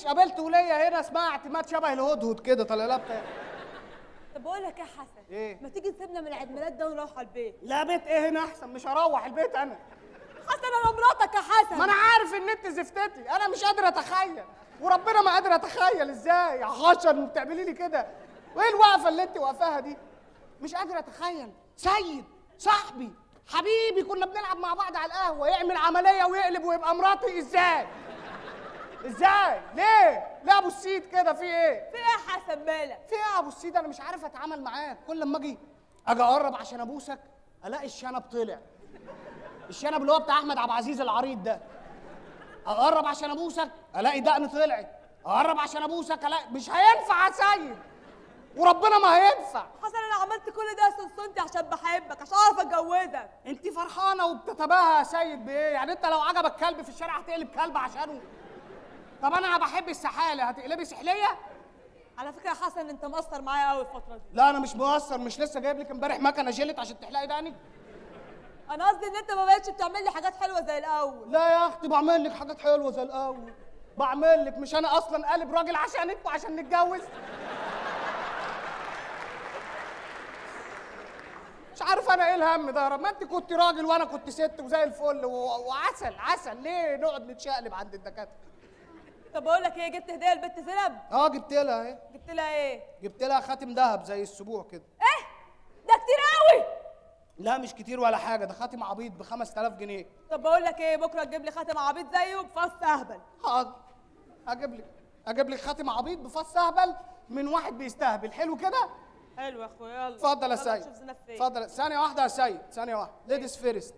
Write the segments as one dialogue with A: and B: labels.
A: مفيش قابلت ولية هنا اسمها اعتماد شبه الهدهد كده طالع لها بتاع
B: طب بقول لك ايه يا حسن
A: إيه؟
B: ما تيجي تسيبنا من العيد ميلاد ده ونروح على البيت
A: لا بيت ايه هنا احسن مش هروح البيت انا
B: حسن انا مراتك يا حسن
A: ما انا عارف ان انت زفتتي انا مش قادر اتخيل وربنا ما قادر اتخيل ازاي يا حشر بتعملي لي كده وايه الوقفه اللي انت واقفاها دي مش قادر اتخيل سيد صاحبي حبيبي كنا بنلعب مع بعض على القهوه يعمل عمليه ويقلب ويبقى مراتي ازاي ازاي ليه ليه ابو السيد كده في ايه
B: في ايه يا حسن مالك
A: في ايه يا ابو السيد انا مش عارف اتعامل معاك كل لما اجي اجي اقرب عشان ابوسك الاقي الشنب طلع الشنب اللي هو بتاع احمد عبد العزيز العريض ده اقرب عشان ابوسك الاقي دقن طلعت اقرب عشان ابوسك الاقي مش هينفع يا سيد وربنا ما هينفع
B: حسن انا عملت كل ده يا سنسنتي عشان بحبك عشان اعرف اتجوزك
A: انت فرحانه وبتتباهى يا سيد بايه يعني انت لو عجبك كلب في الشارع هتقلب كلب عشانه طب انا بحب السحاله هتقلبي سحليه
B: على فكره يا حسن انت مقصر معايا قوي الفتره دي
A: لا انا مش مقصر مش لسه جايب لك امبارح مكنه جلت عشان تحلقي دقنك
B: انا قصدي ان انت ما بقتش بتعمل لي حاجات حلوه زي الاول
A: لا يا اختي بعمل لك حاجات حلوه زي الاول بعمل لك مش انا اصلا قالب راجل عشانك وعشان نتجوز مش عارف انا ايه الهم ده يا رب ما انت كنت راجل وانا كنت ست وزي الفل و- وعسل عسل ليه نقعد نتشقلب عند الدكاتره
B: طب بقول لك ايه جبت هديه لبنت زينب
A: اه جبت لها اهي
B: جبت لها ايه
A: جبت لها خاتم ذهب زي السبوع كده
B: ايه ده كتير قوي
A: لا مش كتير ولا حاجه ده خاتم عبيط ب 5000 جنيه
B: طب بقول لك ايه بكره تجيب لي خاتم عبيط زيه بفص اهبل
A: حاضر اجيب لك اجيب لك خاتم عبيط بفص اهبل من واحد بيستهبل حلو كده
B: حلو يا اخويا يلا
A: اتفضل يا
B: يلا
A: سيد
B: نشوف زينب فين.
A: اتفضل ثانية واحدة يا سيد ثانية واحدة ليديز فيرست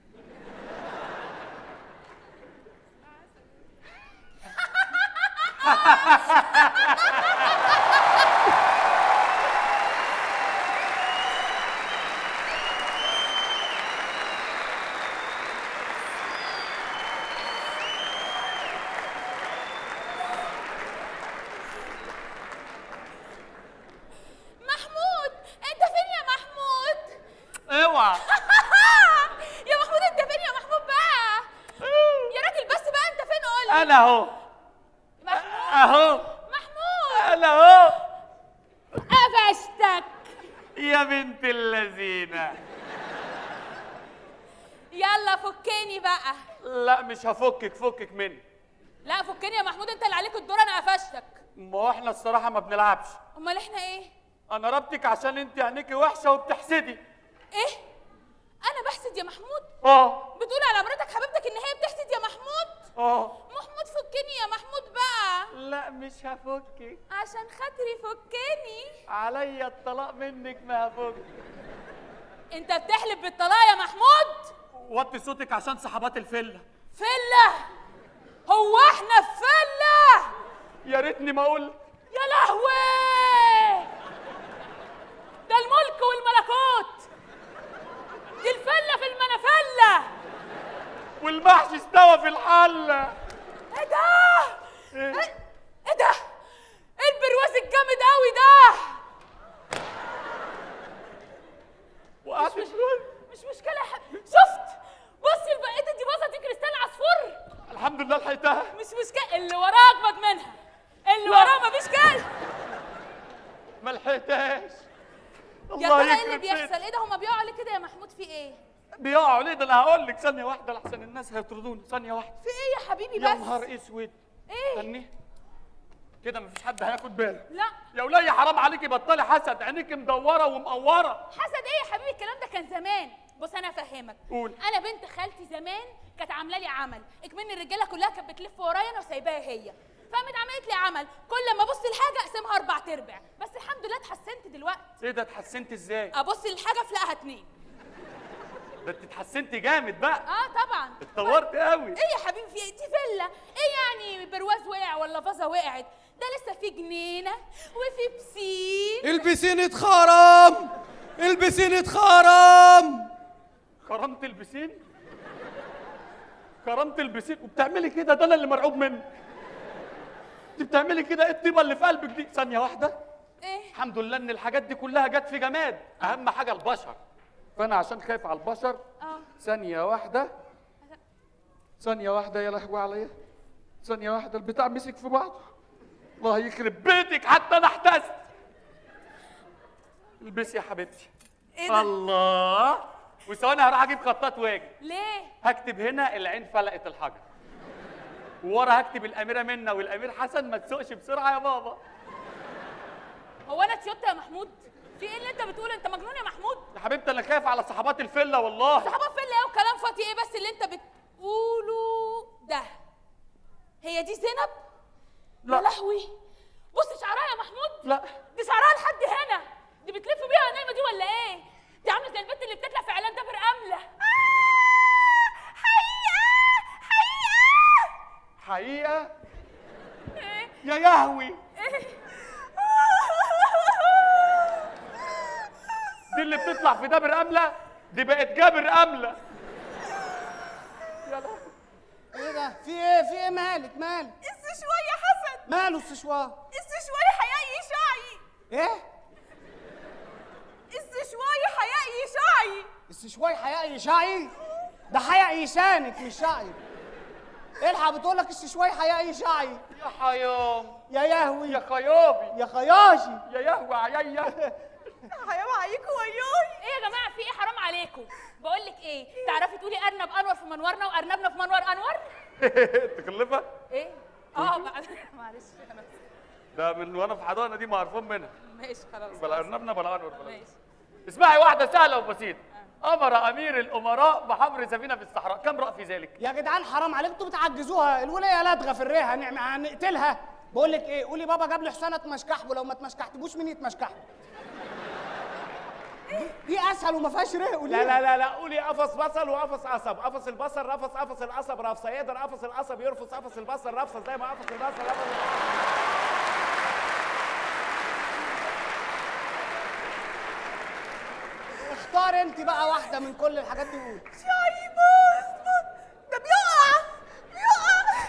C: محمود انت فين يا محمود
D: اوعى
C: يا محمود انت فين يا محمود بقى يا راجل بس بقى انت فين قول لي
D: انا اهو
C: محمود
D: اهو
C: محمود
D: انا اهو
C: قفشتك
D: يا بنت اللذينه
C: يلا فكني بقى
D: لا مش هفكك فكك مني
C: لا فكني يا محمود انت اللي عليك الدور انا قفشتك
D: ما هو احنا الصراحه ما بنلعبش
C: امال احنا ايه
D: انا ربطك عشان انت عينيكي وحشه وبتحسدي
C: ايه انا بحسد يا محمود
D: اه
C: بتقول على مراتك حبيبتك ان هي بتحسد يا محمود
D: اه
C: محمود فكني يا محمود بقى
D: لا مش هفكك
C: عشان خاطري فكني
D: عليا الطلاق منك ما هفك
C: انت بتحلف بالطلاق يا محمود
D: وطي صوتك عشان صحبات الفله
C: فله هو احنا في فله
D: يا ريتني ما قلت
C: يا لهوي ده الملك والملكوت دي الفله في المنفله
D: والمحشي استوى في الحله
C: ايه ده
D: إيه؟
C: ايه إيه ده ايه البرواز الجامد قوي ده
D: وقعت
C: مش مش مشكله يا حبيبي شفت بصي البقيه دي باظه دي كريستال عصفور
D: الحمد لله لحقتها
C: مش مشكله اللي وراه اجمد منها اللي وراه مفيش كلب
D: ما لحقتهاش
C: يا ترى ايه اللي بيحصل ايه ده هما بيقعوا عليه كده يا محمود في ايه
D: بيقعوا ليه ده انا هقول لك ثانيه واحده لحسن الناس هيطردوني ثانيه واحده
C: في ايه يا حبيبي بس
D: يا نهار اسود
C: ايه
D: استني كده مفيش حد هياخد باله
C: لا
D: يا ولية حرام عليكي بطلي حسد عينيك مدوره ومقوره
C: حسد ايه يا حبيبي الكلام ده كان زمان بص انا افهمك
D: قول.
C: انا بنت خالتي زمان كانت عامله لي عمل اكمن الرجاله كلها كانت بتلف ورايا انا وسايباها هي فقامت عملت لي عمل كل ما ابص لحاجه اقسمها اربع ارباع بس الحمد لله اتحسنت دلوقتي
D: ايه ده اتحسنت ازاي
C: ابص للحاجه افلقها اتنين
D: ده انت اتحسنتي جامد بقى
C: اه طبعا
D: اتطورت قوي
C: ايه يا حبيبي في إيه؟ دي فيلا ايه يعني برواز وقع ولا فازه وقعت ده لسه في جنينه وفي بسين
E: البسين اتخرم البسين اتخرم
D: خرمت البسين خرمت البسين وبتعملي كده ده انا اللي مرعوب منك انت بتعملي كده ايه الطيبه اللي في قلبك دي ثانيه واحده
C: ايه
D: الحمد لله ان الحاجات دي كلها جت في جماد اهم حاجه البشر فانا عشان خايف على البشر
C: اه
D: ثانيه واحده ثانيه واحده يا لهوي عليا ثانيه واحده البتاع مسك في بعضه الله يخرب بيتك حتى انا احتست البسي يا حبيبتي
C: ايه ده
D: الله وثواني هروح اجيب خطاط واجي
C: ليه
D: هكتب هنا العين فلقت الحجر وورا هكتب الاميره منى والامير حسن ما تسوقش بسرعه يا بابا
C: هو انا تيوتا يا محمود في ايه اللي انت بتقوله انت مجنون يا محمود
D: يا حبيبتي انا خايف على صحبات الفيلا والله
C: صحابة فين ايه وكلام فاضي ايه بس اللي انت بتقوله ده هي دي زينب
D: لا.
C: يا لهوي بص شعرها يا محمود
D: لا
C: دي شعرها لحد هنا دي بتلف بيها نايمه دي ولا ايه دي عامله زي البنت اللي بتطلع في اعلان دبر امله
D: حقيقه
C: إيه؟
D: يا يهوي دي اللي بتطلع في دبر امله دي بقت جابر امله
A: ايه ده في ايه في ايه مالك مالك
B: السشوار يا حسن
A: ماله السشوار
B: السشوار حياء يشعي
A: ايه
B: السشوار حياء يشعي
A: السشواي حياء يشعي ده حياء يشانك مش شعي الحق بتقول لك السشواي حياء يشعي
D: يا حيام
A: يا يهوي
D: يا خيابي
A: يا خياشي
D: يا يهوي عيا
B: حياء عليكم وياي
C: ايه يا جماعه في ايه حرام عليكم بقول لك ايه تعرفي تقولي ارنب انور في منورنا وارنبنا في منور انور
D: تكلفه
C: ايه اه بعد- معلش أنا-
D: ده من وانا في حضانه دي معرفون منها
C: ماشي خلاص
D: بلا ارنبنا بلا انور بلا
C: ماشي
D: اسمعي واحده سهله وبسيطه امر امير الامراء بحفر سفينه في الصحراء كم راى في ذلك
A: يا جدعان حرام عليكم انتوا بتعجزوها الولايه لدغه في الريه هنعمل هنقتلها بقول لك ايه قولي بابا جاب لي حسانه تمشكحبه لو ما تمشكحتبوش مين يتمشكحبه دي- دي اسهل وما فيهاش ريه قولي
F: لا لا لا لا قولي قفص بصل وقفص قصب قفص البصل رفص قفص القصب رفصه يقدر قفص القصب يرفص قفص البصل رفصه زي ما قفص البصل رفص
A: اختار انت بقى واحده من كل الحاجات دي قولي
B: شعي باظ ده بيقع بيقع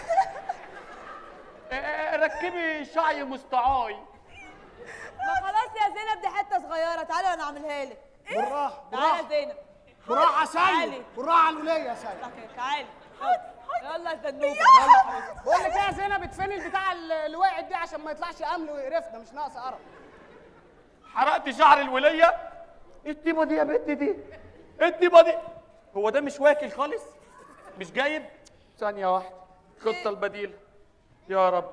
D: آه، ركبي شعي مستعاي
B: ما خلاص يا زينب دي حته صغيره تعالي وانا اعملها لك
A: بالراحه
B: تعالي
A: بالراحه
B: يا زينب
A: بالراحه يا سيد
B: تعالي.
A: بالراحه على الوليه يا سيد
B: تعالي يلا يا زنوبه يلا حبيبتي
A: بقول لك ايه يا زينب ادفني البتاع اللي وقعت دي عشان ما يطلعش امل ويقرفنا مش ناقص قرف
D: حرقت شعر الوليه ايه الطيبه دي يا بنت دي ايه الطيبه دي هو ده مش واكل خالص مش جايب ثانيه واحده الخطه البديله يا رب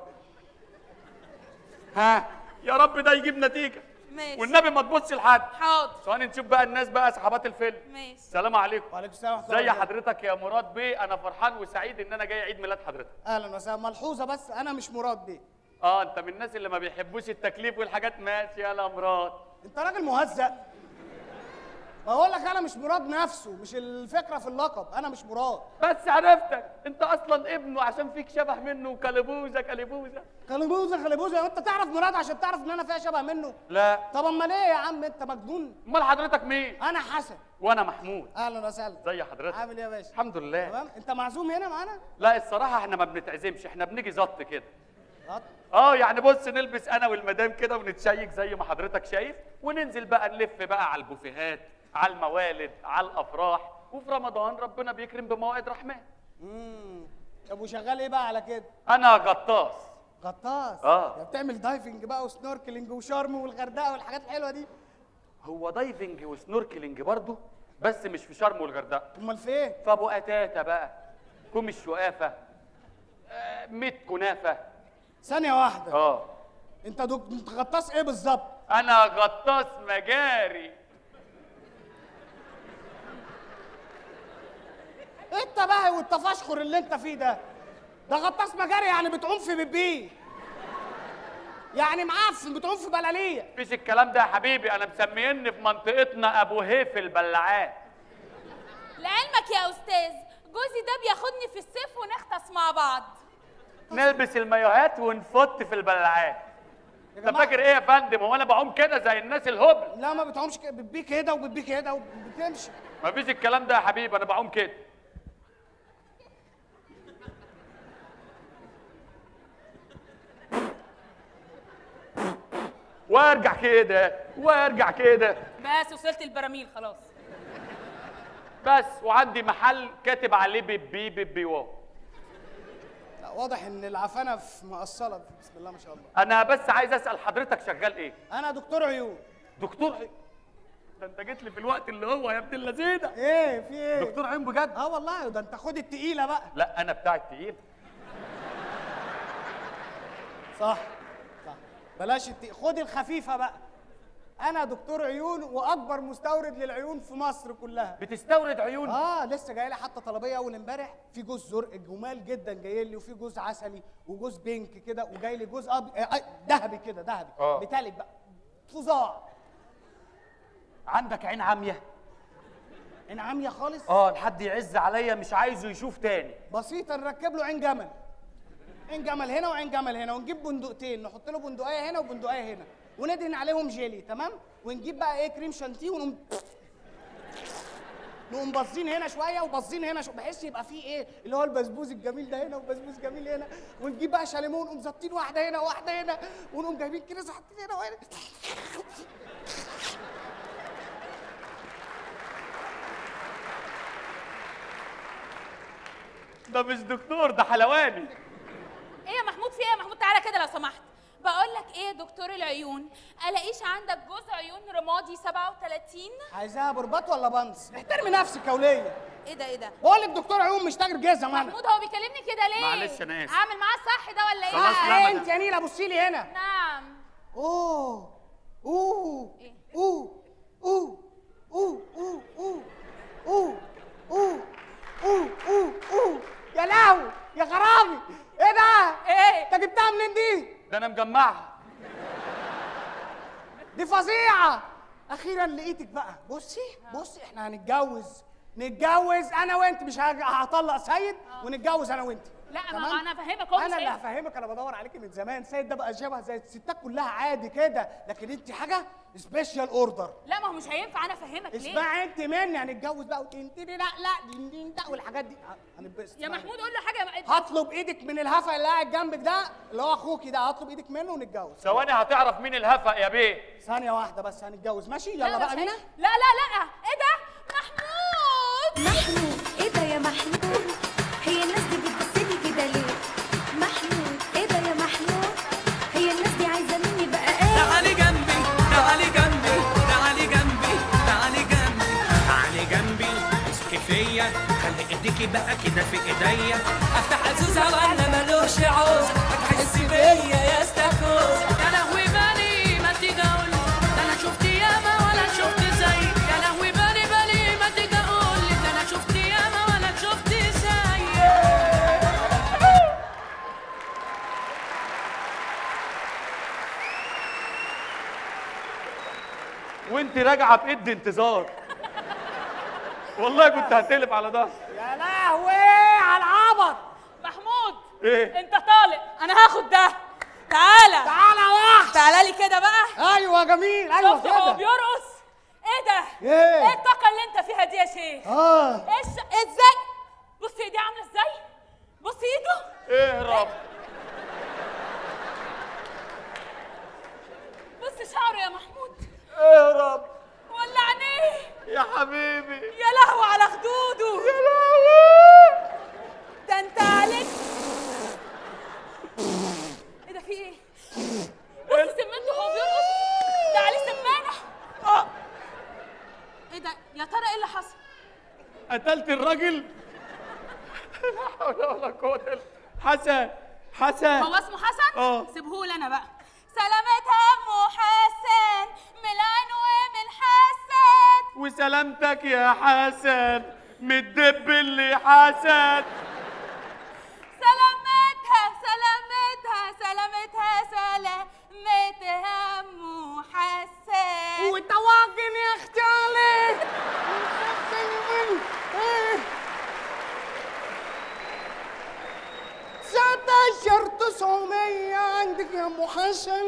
D: ها يا رب ده يجيب نتيجه
C: ماشي
D: والنبي ما تبص لحد
C: حاضر
D: ثواني نشوف بقى الناس بقى اصحابات الفيلم
C: ماشي
D: السلام عليكم
A: وعليكم السلام ورحمه الله
D: زي
A: وبركاته.
D: حضرتك يا مراد بيه انا فرحان وسعيد ان انا جاي عيد ميلاد حضرتك
A: اهلا وسهلا ملحوظه بس انا مش مراد بيه
D: اه انت من الناس اللي ما بيحبوش التكليف والحاجات ماشي يا مراد
A: انت راجل مهزأ بقول لك انا مش مراد نفسه مش الفكره في اللقب انا مش مراد
D: بس عرفتك انت اصلا ابنه عشان فيك شبه منه وكلبوزه كلبوزه
A: خلبوزه خلبوزه انت تعرف مراد عشان تعرف ان انا فيها شبه منه
D: لا
A: طب امال ايه يا عم انت مجنون
D: امال حضرتك مين
A: انا حسن
D: وانا محمود
A: اهلا وسهلا
D: زي حضرتك
A: عامل ايه يا باشا
D: الحمد لله
A: تمام انت معزوم هنا معانا
D: لا الصراحه احنا ما بنتعزمش احنا بنيجي زط كده
A: غط.
D: اه يعني بص نلبس انا والمدام كده ونتشيك زي ما حضرتك شايف وننزل بقى نلف بقى على البوفيهات على الموالد على الافراح وفي رمضان ربنا بيكرم بموائد رحمن
A: امم طب وشغال ايه بقى على كده
D: انا غطاس
A: غطاس
D: آه.
A: يا بتعمل دايفنج بقى وسنوركلينج وشرم والغردقه والحاجات الحلوه دي
D: هو دايفنج وسنوركلينج برضه بس مش في شرم والغردقه
A: امال فين
D: في ابو قتاته بقى كوم الشقافه آه، ميت كنافه
A: ثانيه واحده
D: اه
A: انت دك... انت غطاس ايه بالظبط
D: انا غطاس مجاري
A: ايه التباهي والتفشخر اللي انت فيه ده ده غطاس مجاري يعني بتعوم في بيبي يعني معفن بتعوم في بلاليه
D: مفيش الكلام ده يا حبيبي انا مسميني في منطقتنا ابو هيف البلاعات
C: لعلمك يا استاذ جوزي ده بياخدني في الصيف ونغطس مع بعض
D: نلبس المايوهات ونفط في البلاعات
A: يا
D: انت
A: جماعة-
D: فاكر ايه يا فندم هو انا بعوم كده زي الناس الهبل
A: لا ما بتعومش كده بتبي كده وبتبي كده وبتمشي
D: مفيش الكلام ده يا حبيبي انا بعوم كده وارجع كده وارجع كده
C: بس وصلت البراميل خلاص
D: بس وعندي محل كاتب عليه بيبي بيبي واو
A: واضح ان العفانه في مقصله بسم الله ما شاء الله
D: انا بس عايز اسال حضرتك شغال ايه
A: انا دكتور عيون
D: دكتور إيه؟ ده انت جيت لي في الوقت اللي هو يا ابن اللذينه
A: ايه في ايه
D: دكتور عين بجد
A: اه والله ده انت خد التقيله بقى
D: لا انا بتاع التقيل
A: صح صح بلاش الت... خد الخفيفه بقى انا دكتور عيون واكبر مستورد للعيون في مصر كلها
D: بتستورد عيون
A: اه لسه جاي لي حتى طلبيه اول امبارح في جوز زرق جمال جدا جاي لي وفي جوز عسلي وجوز بينك كده وجاي لي جوز أب... آه، آه، ذهبي كده ذهبي
D: آه.
A: متالك بقى فظاع
D: عندك عين عاميه
A: عين عاميه خالص
D: اه لحد يعز عليا مش عايزه يشوف تاني
A: بسيطه نركب له عين جمل عين جمل هنا وعين جمل هنا ونجيب بندقتين نحط له بندقيه هنا وبندقيه هنا وندهن عليهم جيلي تمام ونجيب بقى ايه كريم شانتيه ونقوم نقوم باصين هنا شويه وباصين هنا شويه بحيث يبقى فيه ايه اللي هو البسبوس الجميل ده هنا وبسبوس جميل هنا ونجيب بقى شاليمون ونقوم ظابطين واحده هنا وواحده هنا ونقوم جايبين كريز حاطين هنا وهنا
D: ده مش دكتور ده حلواني
C: ايه يا محمود في ايه يا محمود تعالى كده لو سمحت بقول لك ايه يا دكتور العيون الاقيش عندك جوز عيون رمادي 37
A: عايزاها برباط ولا بنص احترمي نفسك يا وليه
C: ايه ده ايه ده
A: بقول لك دكتور عيون مش تاجر جزم انا
C: محمود هو بيكلمني كده ليه
D: معلش أنا آسف.
C: عامل معاه الصح ده ولا ايه
D: خلاص، لا،
A: آه
D: ما
A: انت يا نيله بصي لي هنا
C: نعم
A: اوه اوه
C: إيه؟
A: اوه اوه اوه اوه اوه اوه اوه اوه اوه اوه يا لهوي يا خرابي ايه ده؟
C: ايه
A: انت جبتها منين دي؟
D: ده انا مجمعها
A: دي فظيعه اخيرا لقيتك بقى بصي بصي احنا هنتجوز نتجوز انا وانت مش هج- هطلق سيد ونتجوز انا وانت
C: لا ما
A: تمام؟
C: ما انا افهمك هو مش
A: انا اللي
C: هينفع.
A: هفهمك انا بدور عليكي من زمان سيد ده بقى شبه زي الستات كلها عادي كده لكن انت حاجه سبيشال اوردر
C: لا ما هو مش هينفع انا افهمك ليه
A: اسمعي انت مني هنتجوز بقى وتنتني لا لا دين دين ده والحاجات دي هنتبسط
C: يا
A: اسمعي.
C: محمود قول له حاجه
A: هطلب ايدك من الهفا اللي قاعد جنبك ده اللي هو اخوكي ده هطلب ايدك منه ونتجوز
D: ثواني هتعرف مين الهفق يا بيه
A: ثانيه واحده بس هنتجوز ماشي
C: لا،
A: يلا
C: مش
A: بقى بينا
C: هي- لا لا لا ايه ده محمود
G: محمود ايه ده يا محمود هي الناس دي بتبصلي كده ليه محمود ايه ده يا محمود هي الناس دي عايزه مني بقى ايه
H: تعالي جنبي تعالي جنبي تعالي جنبي تعالي جنبي تعالي جنبي امسكي فيا خلي ايديكي بقى كده في ايديا افتح ازوزها وانا ملوش عوز هتحسي بيا يا استاكوز يا لهوي بالي ما تيجي اقول ده انا شفت ياما ولا شفت زي يا لهوي بالي بالي ما تيجي اقول ده انا شفت ياما ولا شفت زي
D: وانت راجعه بايد انتظار والله كنت هتقلب على ظهري
A: يا لهوي على العبط
C: محمود
D: ايه
C: انت طالق انا هاخد ده تعالى
A: تعالى واحد
C: تعالى لي كده بقى
A: ايوه جميل ايوه
C: شفت هو
A: كده
C: بيرقص ايه ده
A: ايه؟
C: ايه الطاقه اللي انت فيها دي يا شيخ
A: اه
C: ايش ازاي بص ايديه عامله ازاي بص ايده
D: اهرب
C: بص شعره يا محمود
D: اهرب
C: ولا عينيه
D: يا حبيبي
C: يا لهوي على خدوده
D: يا لهوي
C: ده انت عليك ايه ده في ايه بص سمنته هو بيرقص ده عليه سمانه
D: آه.
C: ايه ده يا ترى ايه اللي حصل
D: قتلت الراجل لا حول ولا قوه الا حسن حسن
C: هو اسمه حسن
D: اه.
C: سيبهولي انا بقى سلامتها ام حسن ميلان ومن حسن
D: وسلامتك يا حسن متدب اللي حسن
C: سلامتها سلامتها سلامتها سلامتها ام حسن
A: وتواجن يا اختي علي تسعتاشر تسعمية عندك يا ام حسن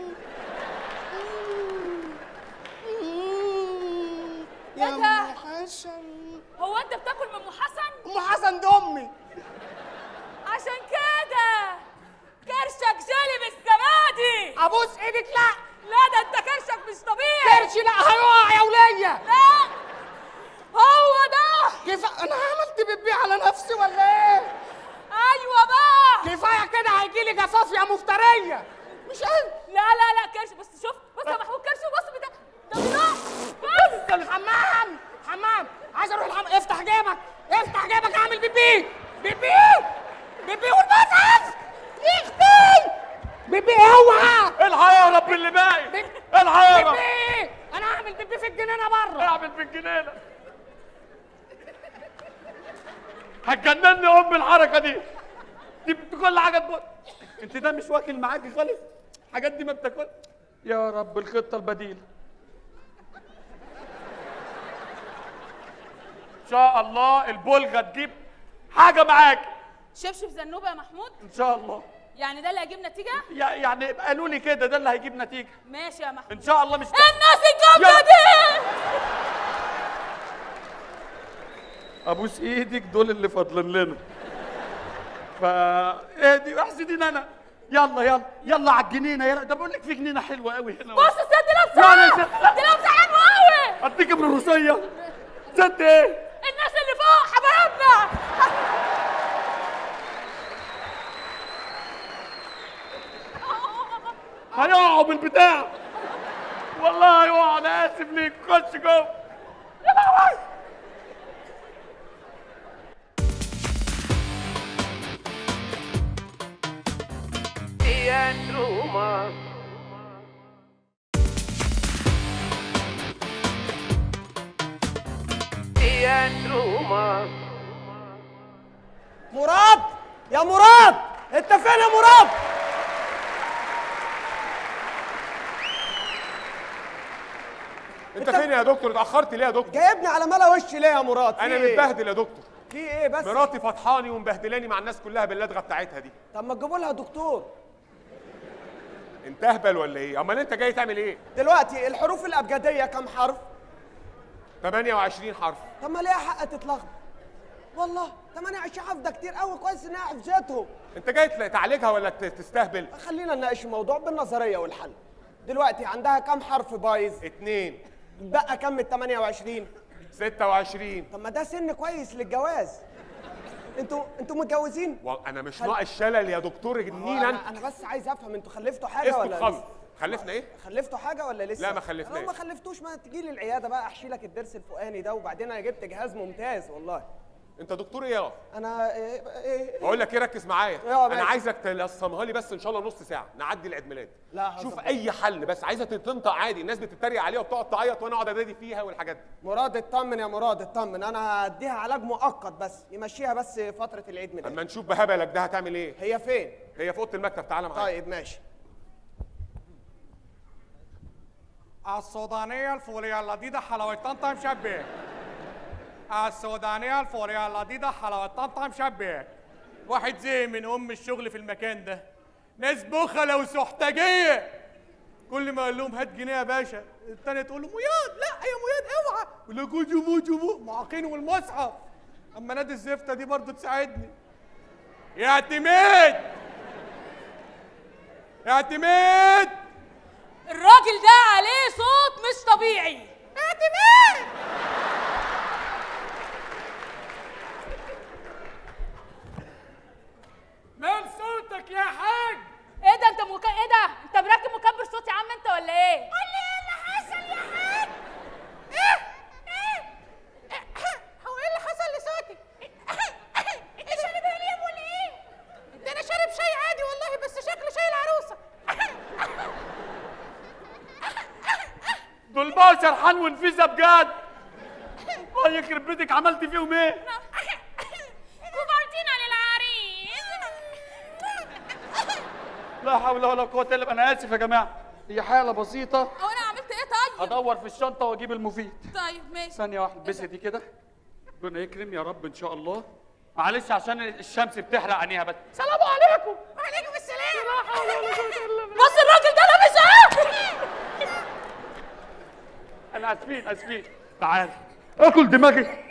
A: يا
C: إيه
A: ام
C: ده؟
A: حسن
C: هو انت بتاكل من ام حسن
A: ام حسن دي امي
C: عشان كده كرشك جالي بالزبادي
A: ابوس ايدك لا
C: لا ده انت كرشك مش طبيعي
A: كرشي لا هيقع يا وليه
C: لا هو ده
A: كيف انا عملت بيبي على نفسي ولا ايه
C: ايوه بقى
A: شويه كده هيجي لي جفاف يا مفتريه مش قادر
C: لا لا لا كرش بس شوف بص يا محمود كرش بص بتاع ده بيروح بص
A: الحمام حمام عايز اروح الحمام افتح جيبك افتح جيبك اعمل بيبي بيبي بيبي والمصحف يختي بيبي اوعى
D: الحق يا رب اللي باقي
A: بيبي
D: الحق يا رب
A: بيبي انا هعمل بيبي في الجنينه بره
D: اعمل في الجنينه هتجنني ام الحركه دي دي كل حاجه تبص انت ده مش واكل معاكي خالص الحاجات دي ما بتاكل يا رب الخطه البديله ان شاء الله البلغه تجيب حاجه معاكي
C: شبشب زنوبه يا محمود
D: ان شاء الله
C: يعني ده اللي هيجيب نتيجه
D: يع- يعني قالوا لي كده ده اللي هيجيب نتيجه
C: ماشي يا محمود
D: ان شاء الله مش
C: الناس الجامده
D: يلا.
C: دي
D: ابوس ايدك دول اللي فاضلين لنا فا ايه دي احسدين انا يلا يلا يلا على الجنينه يلا ده بقول لك في جنينه حلوه قوي هنا
C: بص الست دي لابسه
D: يعني
C: إيه؟
D: ست- لا.
C: دي لابسه حلوه قوي
D: اديك بالروسيه ست ايه
C: الناس اللي فوق حبايبنا
D: هيقعوا بالبتاع والله هيقعوا انا اسف ليك خش جوه يا لهوي
E: مراد يا مراد انت فين يا مراد
F: انت فين يا دكتور اتاخرت ليه يا دكتور
E: جايبني على ملا وشي ليه يا مراد في
F: انا
E: إيه؟
F: متبهدل يا دكتور
E: في ايه بس
F: مراتي فطحاني ومبهدلاني مع الناس كلها باللدغه بتاعتها دي
E: طب ما تجيبوا لها دكتور
F: انت اهبل ولا ايه امال انت جاي تعمل ايه
E: دلوقتي الحروف الابجديه كم حرف
F: 28 حرف
E: طب ما ليها حق تتلخبط والله 28 حرف ده كتير قوي كويس انها حفظتهم
F: انت جاي تلا- تعالجها ولا ت- تستهبل
E: خلينا نناقش الموضوع بالنظريه والحل دلوقتي عندها كم حرف بايظ
F: اتنين
E: بقى كم ال 28
F: 26
E: طب ما ده سن كويس للجواز انتوا انتوا متجوزين
F: و- انا مش ناقص شلل يا دكتور النيل انت
E: انا انا بس عايز افهم انتوا خلفتوا حاجه
F: اسكت
E: ولا
F: خالص
E: لسه؟
F: خلفنا ايه
E: خلفتوا حاجه ولا لسه
F: لا، ما خلفناش.
E: لو ما خلفتوش ما تجي لي العياده بقى احشي لك الضرس الفوقاني ده وبعدين انا جبت جهاز ممتاز والله
F: انت دكتور ايه يا
E: انا إيه إيه
F: بقول لك ايه ركز معايا
E: يا
F: انا
E: ماشي.
F: عايزك تلصمها لي بس ان شاء الله نص ساعه نعدي العيد ميلاد
E: لا،
F: شوف
E: هظبط.
F: اي حل بس عايزه تنطق عادي الناس بتتريق عليها وبتقعد تعيط وانا اقعد انادي فيها والحاجات دي
E: مراد اطمن يا مراد اطمن انا هديها علاج مؤقت بس يمشيها بس فتره العيد ميلاد
F: اما نشوف بهبلك ده هتعمل ايه
E: هي فين
F: هي في اوضه المكتب تعالى معايا
E: طيب ماشي
I: السودانية الفورية اللذيذة حلاوة طنطا مشبك السودانية الفورية اللذيذة حلاوة طنطا مشبك واحد زي من أم الشغل في المكان ده ناس بخلة وسحتجية كل ما قال لهم هات جنيه يا باشا التانية تقول له مياد لا يا مياد اوعى يقول له جو جمو جمو معاقين والمصحف اما نادي الزفتة دي برضه تساعدني يا اعتماد يا اعتماد
C: الراجل ده عليه صوت مش طبيعي اعتماد
I: مال صوتك يا حاج
C: ايه ده انت مك... ايه ده انت مركب مكبر صوت يا عم انت ولا ايه قول لي ايه اللي حصل يا حاج ايه ايه هو ايه اللي حصل لصوتي انت شارب هليم ولا ايه ده انا شارب شاي عادي والله بس شكله شاي العروسه
D: دول بقى شرحان ونفيسه بجد الله يخرب بيتك عملت فيهم ايه
C: وبارتينا للعريس
D: لا حول ولا قوه الا بالله انا اسف يا جماعه هي حاله بسيطه
C: هو انا عملت ايه طيب
D: ادور في الشنطه واجيب المفيد
C: طيب ماشي
D: ثانيه واحده بس دي كده ربنا يكرم يا رب ان شاء الله معلش عشان الشمس بتحرق عينيها بس سلام عليكم
C: وعليكم السلام لا حول ولا قوه الا بالله بص الراجل ده لابس ايه
D: انا اسفين اسفين تعال اكل دماغي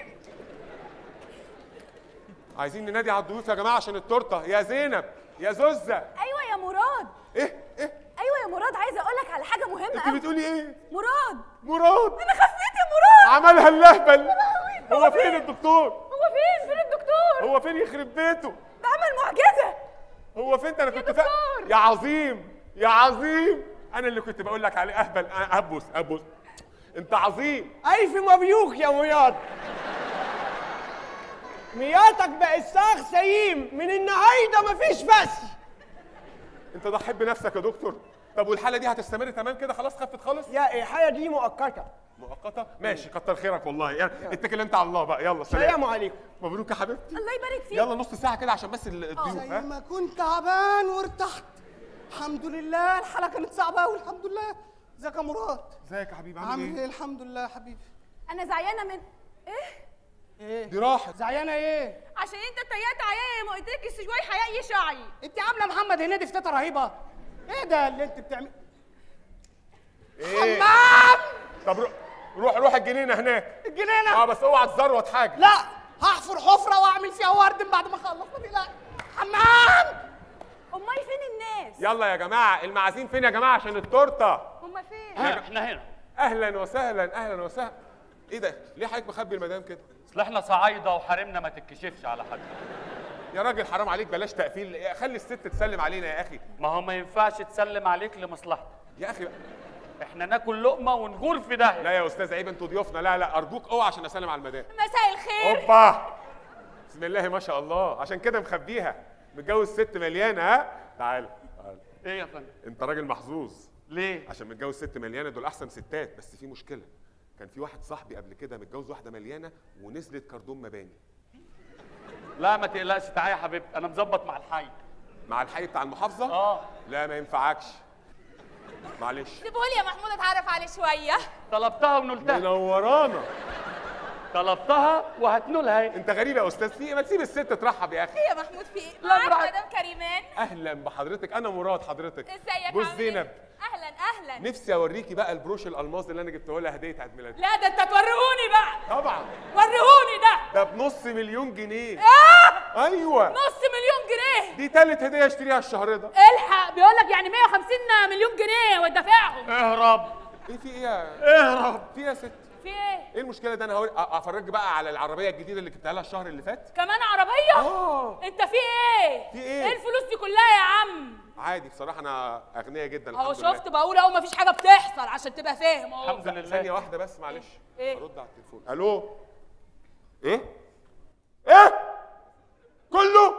F: عايزين ننادي على الضيوف يا جماعه عشان التورته يا زينب يا زوزه
B: ايوه يا مراد
F: ايه ايه
B: ايوه يا مراد عايزه اقول لك على حاجه مهمه
F: انت
B: قوي
F: بتقولي ايه
B: مراد
F: مراد
B: انا خفيت يا مراد
F: عملها اللهبل
B: لهوي.
F: هو فين الدكتور
B: هو فين فين الدكتور
F: هو فين يخرب بيته
B: ده عمل معجزه
J: هو فين انا كنت فا... يا عظيم يا عظيم انا اللي كنت بقول لك عليه اهبل أ- ابوس ابوس انت عظيم
E: الف مبروك يا مياط مياتك بقت ساغ سليم من النهارده مفيش بس
J: انت ضحيت بنفسك يا دكتور طب والحاله دي هتستمر تمام كده خلاص خفت خالص
E: يا الحاله دي مؤقته
J: مؤقته ماشي كتر خيرك والله يعني اتكل انت على الله بقى يلا سلام
E: سلام عليكم
J: مبروك يا حبيبتي
B: الله يبارك فيك
J: يلا نص ساعه كده عشان بس ال- الضيوف
A: زي
J: ها
A: ما كنت تعبان وارتحت الحمد لله الحلقه كانت صعبه قوي الحمد لله ازيك يا مراد
J: ازيك يا حبيبي عامل
A: عامل ايه
J: ايه
A: الحمد لله يا حبيبي
B: انا زعلانه من ايه
A: ايه
J: دي راحت
A: زعلانه ايه
B: عشان انت اتريقت عليا ما قلتلكش شويه حياء يشعي
A: انت عامله محمد هنيدي في تيتا رهيبه ايه ده اللي انت بتعمل
J: ايه
A: حمام
J: طب روح روح روح الجنينه هناك
A: الجنينه
J: اه بس اوعى تزروت حاجه
A: لا هحفر حفره واعمل فيها ورد بعد ما اخلص ما تقلقش حمام
B: امال فين الناس
J: يلا يا جماعه المعازيم فين يا جماعه عشان التورته
B: هما فين
D: احنا هنا
J: اهلا وسهلا اهلا وسهلا ايه ده ليه حضرتك مخبي المدام كده
D: اصل احنا صعايده وحرمنا ما تتكشفش على حد
J: يا راجل حرام عليك بلاش تقفيل خلي الست تسلم علينا يا اخي
D: ما هو ما ينفعش تسلم عليك لمصلحتك
J: يا اخي
D: احنا ناكل لقمه ونغور في داهيه
J: لا يا استاذ عيب انتوا ضيوفنا لا لا ارجوك اوعى عشان اسلم على المدام
B: مساء الخير
J: اوبا بسم الله ما شاء الله عشان كده مخبيها متجوز ست مليانه ها تعال تعال
D: ايه يا فندم
J: انت راجل محظوظ
D: ليه
J: عشان متجوز ست مليانه دول احسن ستات بس في مشكله كان في واحد صاحبي قبل كده متجوز واحده مليانه ونزلت كردون مباني
D: لا ما تقلقش تعالى يا حبيبتي انا مظبط مع الحي
J: مع الحي بتاع المحافظه
D: اه
J: لا ما ينفعكش معلش
B: سيبهولي يا محمود اتعرف عليه شويه
D: طلبتها ونلتها
J: منورانا
D: طلبتها وهتنولها ايه
J: انت غريب يا استاذ في إيه؟ ما تسيب الست ترحب يا اخي
B: ايه يا محمود في ايه
D: لا،
B: معاك
D: براحتك.
B: مدام كريمان
J: اهلا بحضرتك انا مراد حضرتك
B: ازيك
J: جوز
B: عامل إيه؟
J: زينب
B: اهلا اهلا
J: نفسي اوريكي بقى البروش الالماس اللي انا جبته لها هديه عيد ميلاد
B: لا ده انت توريهوني بقى
J: طبعا
B: وريهوني ده
J: ده بنص مليون جنيه
B: آه!
J: ايوه
B: نص مليون جنيه
J: دي تالت هديه اشتريها الشهر ده
B: الحق بيقول لك يعني 150 مليون جنيه ودافعهم
D: اهرب
J: ايه في ايه يا
D: اهرب
J: في إيه يا ست
B: في ايه
J: ايه المشكله ده انا هوري أ- افرجك بقى على العربيه الجديده اللي جبتها لها الشهر اللي فات
B: كمان عربيه
J: اه
B: انت في ايه
J: في إيه؟
B: ايه الفلوس دي كلها يا عم
J: عادي بصراحه انا اغنيه جدا
B: اهو
J: الحمد لله.
B: شفت بقول اهو مفيش حاجه بتحصل عشان تبقى فاهم اهو
D: الحمد لله
J: ثانيه واحده بس معلش
B: إيه؟
J: ارد على التليفون الو ايه ايه كله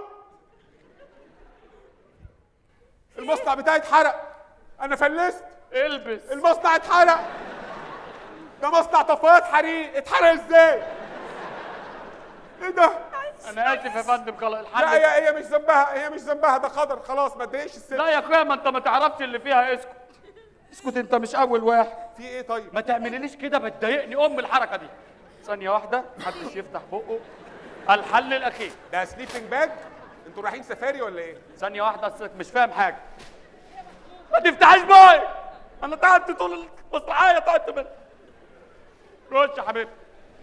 J: المصنع بتاعي اتحرق انا فلست
D: البس
J: المصنع اتحرق ده مصنع طفايات حريق اتحرق ازاي ايه ده
D: انا اسف يا فندم خلاص
J: لا
D: الحل
J: هي هي مش ذنبها هي مش ذنبها ده قدر خلاص ما تضايقش الست
D: لا يا اخويا ما انت ما تعرفش اللي فيها اسكت اسكت انت مش اول واحد
J: في ايه طيب
D: ما تعمليليش كده بتضايقني ام الحركه دي ثانيه واحده محدش يفتح بقه الحل الاخير
J: ده سليبنج باج انتوا رايحين سفاري ولا ايه
D: ثانيه واحده اصلك مش فاهم حاجه ما تفتحش باي انا تعبت طول المسرحيه تعبت من خش يا حبيبي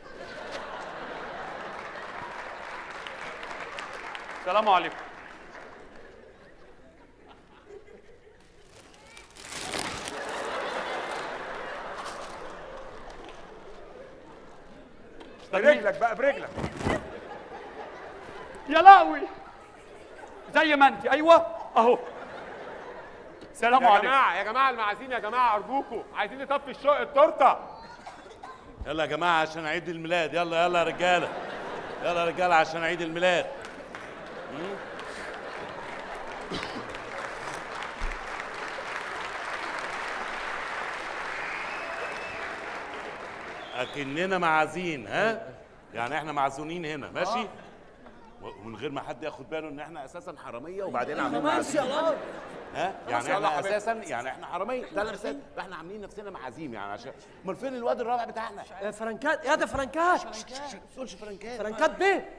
D: السلام عليكم
J: برجلك بقى برجلك
D: يا لهوي زي ما انت ايوه اهو السلام
J: يا
D: عليكم
J: جماعه يا جماعه المعازيم يا جماعه ارجوكم عايزين نطفي الشق التورته
F: يلا يا جماعه عشان عيد الميلاد يلا يلا يا رجاله يلا يا رجاله عشان عيد الميلاد مم؟ اكننا معازين ها يعني احنا معزونين هنا ماشي ومن غير ما حد ياخد باله ان احنا اساسا حراميه وبعدين عاملين معازيم ها يعني
J: شاء الله
F: احنا
J: حبيبي.
F: اساسا يعني احنا حراميه ده انا مثال احنا عاملين نفسنا معازيم يعني عشان امال فين الواد الرابع بتاعنا
E: آه، فرنكات يا ده فرنكات
F: ما تقولش فرنكات
E: فرنكات بيه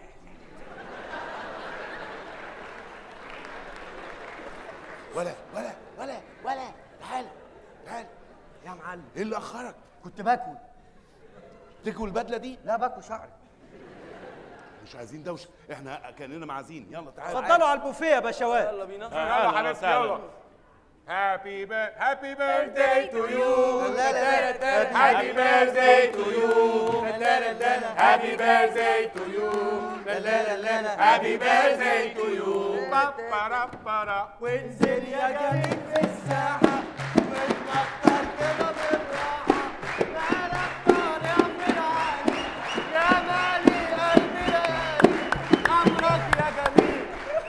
F: ولا ولا ولا ولا تعال تعال
E: يا معلم
F: ايه اللي اخرك
E: كنت باكل
F: تكوي البدله دي
E: لا باكل شعري
F: مش عايزين دوشه احنا كاننا معازين يلا تعال
E: اتفضلوا على البوفيه يا باشوات
F: يلا بينا
J: يلا حبيبتي يلا هابي هابي بيرثداي تو يو هابي بيرثداي تو يو Happy birthday to you. Happy birthday to you.
E: وانزل يا جميل في الساحة والمطر كده بالراحة مالك طار يا ابن العالي يا مالي قلبي ليالي أمرك يا جميل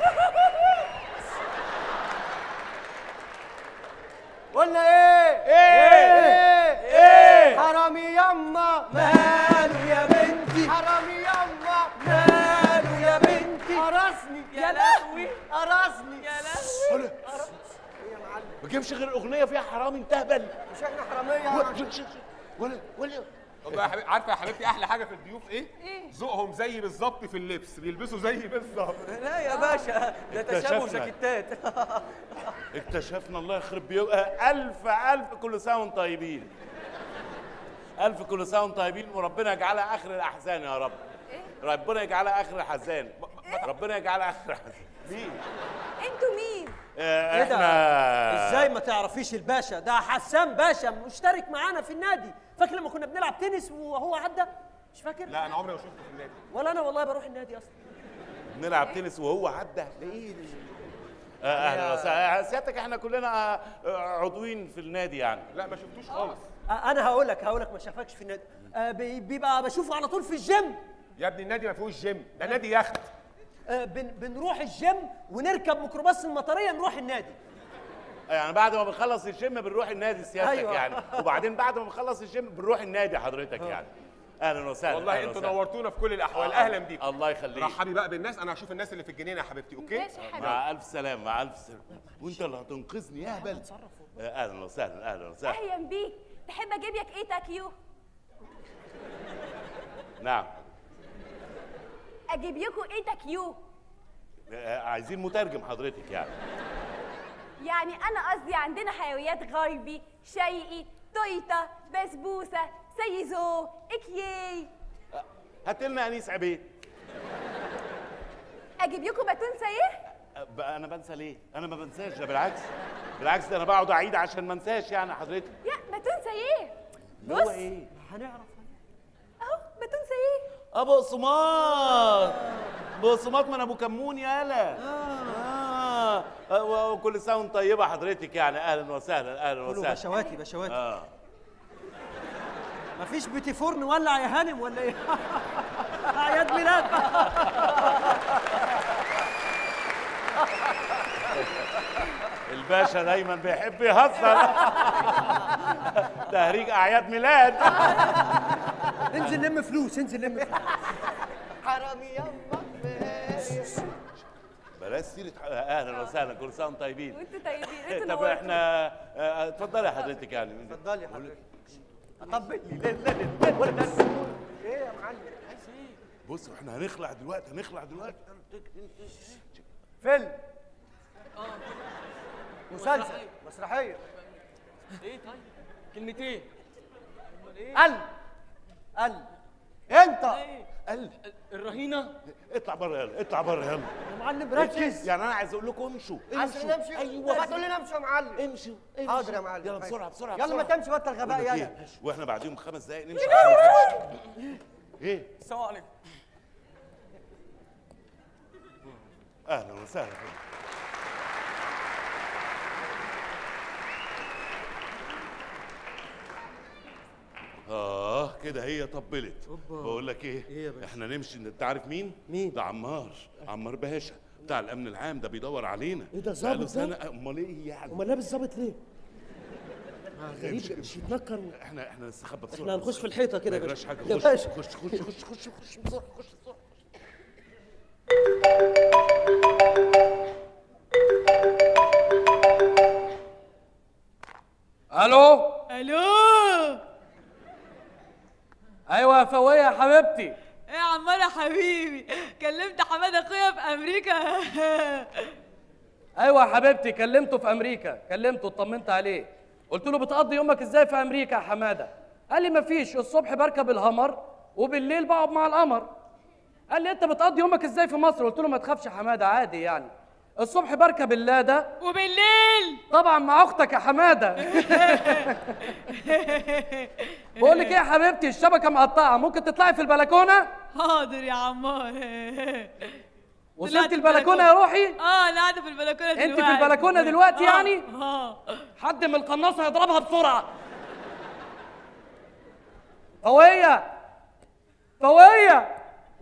E: قلنا ايه؟ ايه؟ ايه؟ حرامي يما ماله يا بنتي حرامي يما ماله يا بنتي قرصني يا لهوي قرصني يا لهوي
F: ما تجيبش غير اغنيه فيها حرامي انتهبل
E: مش احنا حرامية
F: ولا ولا
J: والله يا حبيبي عارفه يا حبيبتي احلى حاجه في الضيوف ايه؟
B: ايه؟
J: ذوقهم زي بالظبط في اللبس بيلبسوا زي بالظبط
E: لا يا باشا ده تشابه
F: اكتشفنا.
E: جاكيتات
F: اكتشفنا الله يخرب بيوقها ألف ألف كل سنة وانتم طيبين ألف كل سنة وانتم طيبين وربنا يجعلها آخر الأحزان يا رب ربنا يجعلها آخر الأحزان ربنا يجعلها آخر الأحزان مين؟
B: انتوا مين؟
F: آه،
E: ايه ده؟
F: احنا
E: ازاي ما تعرفيش الباشا ده حسام باشا مشترك معانا في النادي فاكر لما كنا بنلعب تنس وهو عدى مش فاكر
J: لا انا عمري ما شفته في النادي
E: ولا انا والله بروح النادي اصلا
F: بنلعب تنس وهو عدى ليه آه، اهلا وسهلا سيادتك احنا كلنا آه، عضوين في النادي يعني
J: لا ما شفتوش خالص
E: آه، انا هقول لك هقول لك ما شافكش في النادي آه، بي- بيبقى بشوفه على طول في الجيم
J: يا ابني النادي ما فيهوش جيم ده نادي يخت
E: آه، بن بنروح الجيم ونركب ميكروباص المطريه نروح النادي
F: يعني بعد ما بنخلص الجيم بنروح النادي سيادتك
E: أيوة.
F: يعني وبعدين بعد ما بنخلص الجيم بنروح النادي حضرتك يعني اهلا وسهلا
J: والله
F: أهلاً
J: انتوا
F: وسهلاً.
J: نورتونا في كل الاحوال
F: آه،
J: اهلا بيكم
F: الله يخليك
J: رحبي بقى بالناس انا هشوف الناس اللي في الجنينه يا حبيبتي اوكي
B: ماشي يا حبيبي
F: مع الف سلامه مع الف سلامه وانت اللي هتنقذني يا هبل آه، اهلا وسهلا اهلا وسهلا
B: اهلا بيك تحب اجيب لك ايه تاكيو؟
F: نعم
B: اجيب لكم ايه تاكيو؟
F: آه، عايزين مترجم حضرتك يعني
B: يعني انا قصدي عندنا حلويات غربي شيقي تويتا بسبوسه سيزو اكيي
F: هات لنا انيس عبيد
B: اجيب لكم باتون سايه؟
F: آه، بقى انا بنسى ليه انا ما بنساش ده بالعكس بالعكس ده انا بقعد اعيد عشان ما انساش يعني حضرتك
B: يا باتون سايه
F: اللي هو
B: بص.
F: ايه
E: هنعرف
B: اهو باتون سايه
F: ابو صمات بقسماط من ابو كمون يالا اه, آه. وكل سنه وانت طيبه حضرتك يعني اهلا وسهلا اهلا
E: قولوا
F: وسهلا
E: بشواتي بشواتي
F: اه
E: مفيش بيتي فور نولع يا هانم ولا ايه؟ اعياد ميلاد
F: الباشا دايما بيحب يهزر تهريج اعياد ميلاد
E: انزل لم فلوس انزل لم فلوس
A: حرامي يما
F: بلاش سيره اهلا وسهلا كل سنه وانتم طيبين
B: وانتوا طيبين انتوا
F: طب
B: نورتوا.
F: احنا آه، اتفضلي يا حضرتك يعني
E: اتفضلي يا حضرتك طب لي لا لا ولا بس ايه يا معلم
F: بص احنا هنخلع دلوقتي هنخلع دلوقتي
E: فيلم مسلسل مسرحيه
I: ايه طيب كلمتين
E: قل قل انت
F: قال
I: الرهينه
F: اطلع بره يلا اطلع بره يلا
E: يا معلم ركز
F: يعني انا عايز اقول لكم امشوا
E: عشان نمشي
F: ايوه
E: ما تقول لنا امشي يا معلم
F: امشوا امشوا
E: حاضر يا معلم
F: يلا بسرعه بسرعه
E: يلا ما
F: بسرعة.
E: تمشي بطل غباء
F: بقول لك
E: يلا
F: إيه؟ واحنا بعديهم خمس دقايق نمشي عشان- ايه
I: السلام عليكم
F: اهلا وسهلا فيك. اه كده هي طبلت بقول لك ايه,
E: إيه يا باشا؟
F: احنا نمشي انت عارف مين
E: مين؟
F: ده عمار عمار باشا بتاع الامن العام ده بيدور علينا
E: إيه ده
F: بقاله
E: ظابط ده؟
F: سنه امال ايه يعني
E: امال لابس ظابط ليه؟ غريب
F: امشي،
E: مش يتنكر
F: احنا احنا نستخبى بسرعه
E: احنا هنخش في الحيطه كده
F: ما
E: يا
F: يجراش
E: باشا
F: حاجه
E: يا
F: خش
E: باشا
F: خش خش خش خش خش بسرعه خش بسرعه
I: الو
C: الو
I: ايوه يا فويه يا حبيبتي
C: ايه يا عمار يا حبيبي كلمت حماد اخويا في امريكا
K: ايوه يا حبيبتي كلمته في امريكا كلمته اطمنت عليه قلت له بتقضي يومك ازاي في امريكا يا حماده قال لي مفيش الصبح بركب الهمر وبالليل بقعد مع القمر قال لي انت بتقضي يومك ازاي في مصر قلت له ما تخافش يا حماده عادي يعني الصبح بركب اللاده
C: وبالليل
K: طبعا مع اختك يا حماده بقول لك ايه يا حبيبتي الشبكه مقطعه ممكن تطلعي في البلكونه
B: حاضر يا عمار
K: وصلتي البلكونه يا روحي
B: اه انا قاعده في البلكونه دلوقتي
K: انت في البلكونه دلوقتي
B: آه،
K: يعني
B: اه
K: حد من القناصه يضربها بسرعه فويه فويه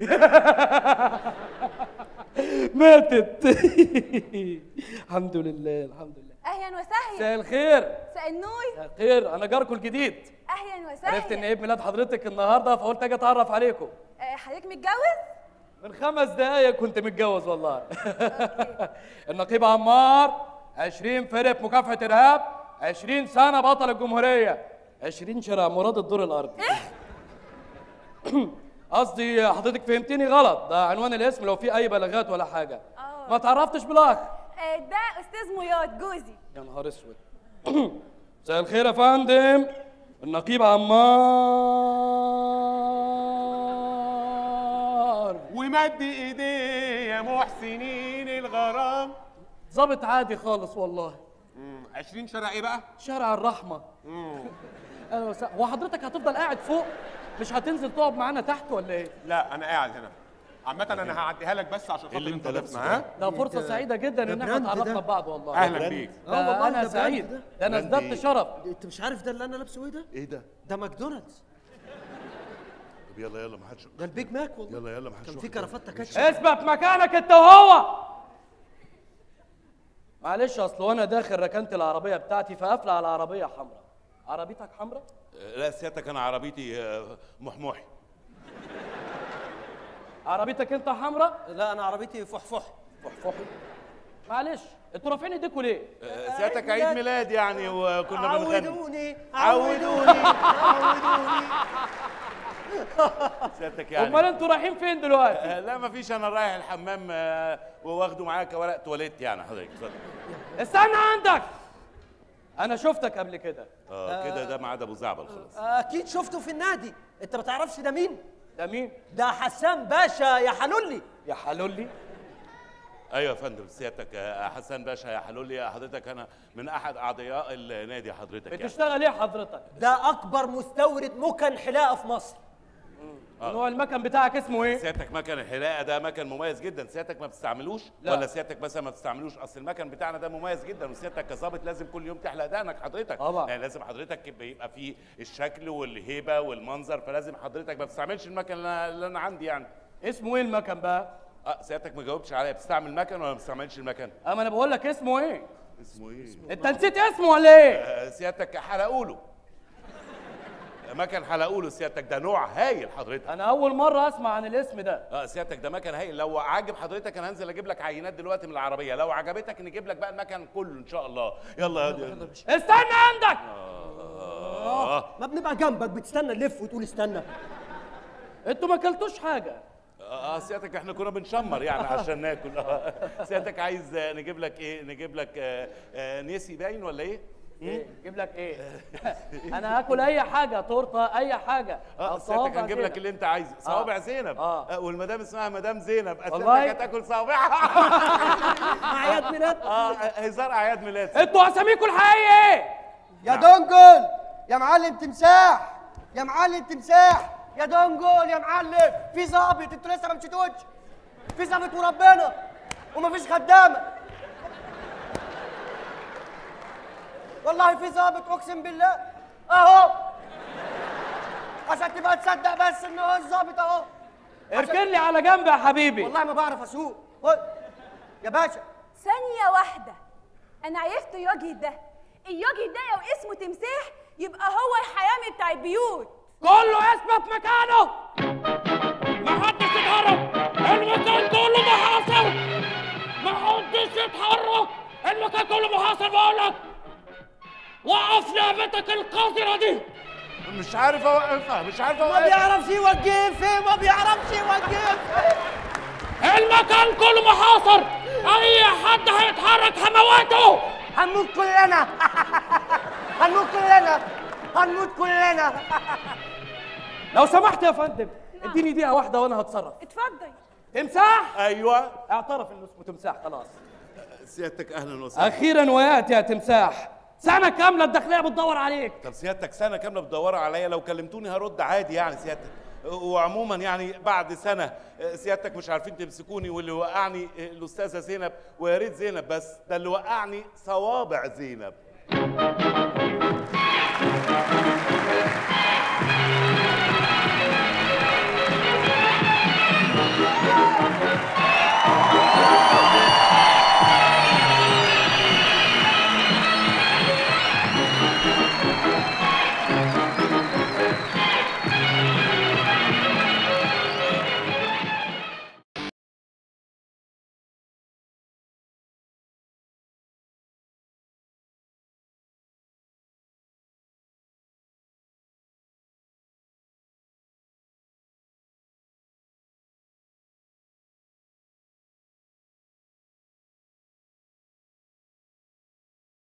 K: ماتت الحمد لله الحمد لله
C: اهلا وسهلا
K: مساء الخير
C: مساء النور
K: مساء الخير انا جاركم الجديد
C: اهلا وسهلا
K: عرفت ان عيد ميلاد حضرتك النهارده فقلت اجي اتعرف عليكم
C: آه، حضرتك متجوز
K: من خمس دقايق كنت متجوز والله النقيب عمار 20 فرق مكافحة إرهاب 20 سنة بطل الجمهورية 20 شارع مراد الدور الأرضي قصدي حضرتك فهمتني غلط ده عنوان الاسم لو في أي بلاغات ولا حاجة ما تعرفتش بالأخ
C: آه، ده استاذ مياد جوزي
K: يا نهار اسود مساء الخير يا فندم النقيب عمار
J: ومد ايديه يا محسنين الغرام
K: ظابط عادي خالص والله
J: 20 شارع ايه بقى؟
K: شارع الرحمة اهلا وسهلا هو حضرتك هتفضل قاعد فوق مش هتنزل تقعد معانا تحت ولا ايه؟
J: لا انا قاعد هنا عامة انا هعديها لك بس عشان خاطر انت ضيفنا ها؟
K: ده فرصة سعيدة جدا ان احنا
E: براند
K: اتعرفنا
E: ده.
K: ببعض والله
J: اهلا بيك
E: آه والله
K: ده انا
E: ده براند
K: سعيد
E: ده.
K: ده انا
F: براند
K: ازددت
F: إيه؟
K: شرف
E: انت مش عارف ده اللي انا لابسه ايه ده؟
F: ايه ده؟
E: ده ماكدونالدز
F: طب يلا يلا ما حدش
E: ده البيج ماك والله
F: يلا يلا ما حدش
E: كان في
F: واخد
E: كرافته كاتشب
K: اثبت مكانك انت وهو معلش اصل وانا داخل ركنت العربية بتاعتي فقافلة على عربية حمراء عربيتك حمراء؟
F: آه، لا سيادتك انا عربيتي آه، محموحي
K: عربيتك انت حمراء؟
E: لا انا عربيتي فحفح
K: فحفحي معلش انتوا رافعين ايديكم ليه؟
F: آه، سيادتك عيد ميلاد يعني وكنا بنغني
E: عودوني
F: عودوني عودوني سيادتك يعني
K: امال انتوا رايحين فين دلوقتي؟
F: آه، لا ما فيش انا رايح الحمام آه، وواخده معايا كورق تواليت يعني حضرتك اتفضل
K: استنى عندك انا شفتك قبل كده
F: اه كده ده ميعاد ابو زعبل خلاص
E: اكيد شفته في النادي انت ما تعرفش ده مين
K: ده مين؟
E: ده حسام باشا يا حلولي
K: يا حلولي
F: ايوه يا فندم سيادتك آه، حسن باشا يا حلولي حضرتك انا من احد اعضياء النادي حضرتك يعني
K: بتشتغل ايه حضرتك؟
E: ده اكبر مستورد مكن حلاقه في مصر
K: نوع المكن بتاعك اسمه ايه؟
F: سيادتك مكن الحلاقه ده مكن مميز جدا سيادتك ما بتستعملوش
K: لا.
F: ولا سيادتك مثلا ما بتستعملوش اصل المكن بتاعنا ده مميز جدا وسيادتك كظابط لازم كل يوم تحلق دقنك حضرتك
K: طبعا.
F: يعني لازم حضرتك يبقى يبقى فيه الشكل والهيبه والمنظر فلازم حضرتك ما بتستعملش المكن اللي أنا- اللي انا عندي يعني
K: اسمه ايه المكن بقى؟
F: اه سيادتك ما جاوبتش عليا بتستعمل مكن ولا ما بتستعملش المكن
K: اما انا بقول لك اسمه ايه؟
F: اسمه ايه
K: انت نسيت اسمه ولا ايه؟
F: آه، سيادتك حلقوله مكن حلقوله سيادتك ده نوع هايل حضرتك
K: انا اول مره اسمع عن الاسم ده
F: اه سيادتك ده مكن هايل لو عاجب حضرتك انا هنزل اجيب لك عينات دلوقتي من العربيه لو عجبتك نجيب لك بقى المكن كله ان شاء الله يلا يلا, يلا.
K: استنى عندك
F: آه.
E: ما بنبقى جنبك بتستنى نلف وتقول استنى
K: انتوا ما اكلتوش حاجه
F: اه سيادتك احنا كنا بنشمر يعني عشان ناكل آه. سيادتك عايز آه، نجيب لك ايه نجيب لك آه، آه، نسي باين ولا ايه
K: ايه جيب لك ايه انا هاكل اي حاجه تورته اي حاجه
F: اه
K: أو
F: سيادتك
K: صوابع
F: هنجيب لك
K: زينب.
F: اللي انت عايزه صوابع زينب
K: آه.
F: آه، والمدام اسمها مدام زينب
K: والله؟
F: سيادتك هتاكل صوابعها
E: اعياد ميلاد
F: اه هزار اعياد ميلاد
K: انتوا اساميكم الحقيقيه ايه
E: يا دونجل يا معلم تمساح يا معلم تمساح يا دونجل يا معلم في ظابط انتوا لسه ما مشيتوش في ظابط وربنا ومفيش خدامه والله في ظابط اقسم بالله اهو عشان تبقى تصدق بس ان هو الظابط اهو
K: اركن لي على جنب يا حبيبي
E: والله ما بعرف اسوق خد. يا باشا
C: ثانية واحدة أنا عرفت اليوجي ده اليوجي ده لو اسمه تمساح يبقى هو الحيامي بتاع البيوت
K: كله يثبت مكانه ما حدش يتحرك المكان كله محاصر ما حدش يتحرك المكان كله محاصر بقول لك وقف لعبتك القذرة دي
F: مش عارف اوقفها مش عارف
E: ما
F: اوقفها
E: بيعرفش يوقف ما بيعرفش يوقف
K: المكان كله محاصر اي حد هيتحرك هموته
E: هنموت كلنا هنموت كلنا هنموت كلنا
K: لو سمحت يا فندم اديني دقيقة واحدة وانا هتصرف
C: اتفضل
K: تمساح
F: ايوه
K: اعترف انه اسمه تمساح خلاص
F: سيادتك اهلا وسهلا
K: اخيرا وياتي يا تمساح سنه كامله الداخليه بتدور عليك
F: طب سيادتك سنه كامله بتدوروا عليا لو كلمتوني هرد عادي يعني سيادتك وعموما يعني بعد سنه سيادتك مش عارفين تمسكوني واللي وقعني الاستاذه زينب ويا ريت زينب بس ده اللي وقعني صوابع زينب